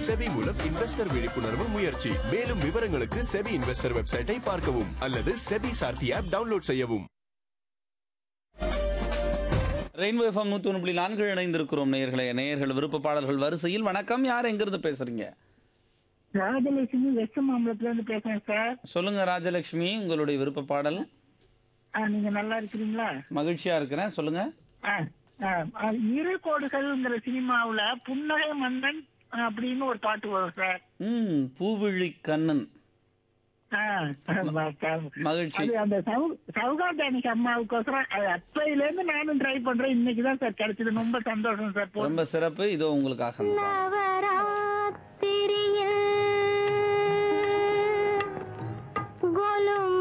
SEBI மூலம் investor விழிப்புணர்வு முயற்சி மேலும் விவரங்களுக்கு செபி இன்வெஸ்டர் வெப்சைட்டை பார்க்கவும் அல்லது செபி சார்த்தி ஆப் டவுன்லோட் செய்யவும் ரெயின்போ எஃப்எம் நூற்றி ஒன்று புள்ளி நான்கு இணைந்திருக்கிறோம் நேயர்களே நேயர்கள் விருப்ப பாடல்கள் வரிசையில் வணக்கம் யார் எங்கிருந்து பேசுறீங்க ராஜலட்சுமி வெஸ்ட் மாம்பலத்துல இருந்து பேசுறேன் சார் சொல்லுங்க ராஜலட்சுமி உங்களுடைய விருப்ப பாடல் ஆ, நீங்க நல்லா இருக்கிறீங்களா மகிழ்ச்சியா இருக்கிறேன் சொல்லுங்க ஆ, ஆ, ஆ, இரு கோடுகள்ங்கிற சினிமாவுல புன்னகை மன்னன் அப்படின்னு ஒரு பாட்டு வரும் சார் ம் பூவிழி கண்ணன் ஆ, ஆமா, சார். மகிழ்ச்சி அது அந்த சவு- சவுகார்டானிக் அம்மாவுக்கோசரம் அது அப்பையில இருந்து நானும் ட்ரை பண்றேன் இன்னைக்கு தான் சார் கிடைச்சது ரொம்ப சந்தோஷம் சார் போ- ரொம்ப சிறப்பு இதோ உங்களுக்காக அந்த பாடல். நவராத்திரியில் கோலும்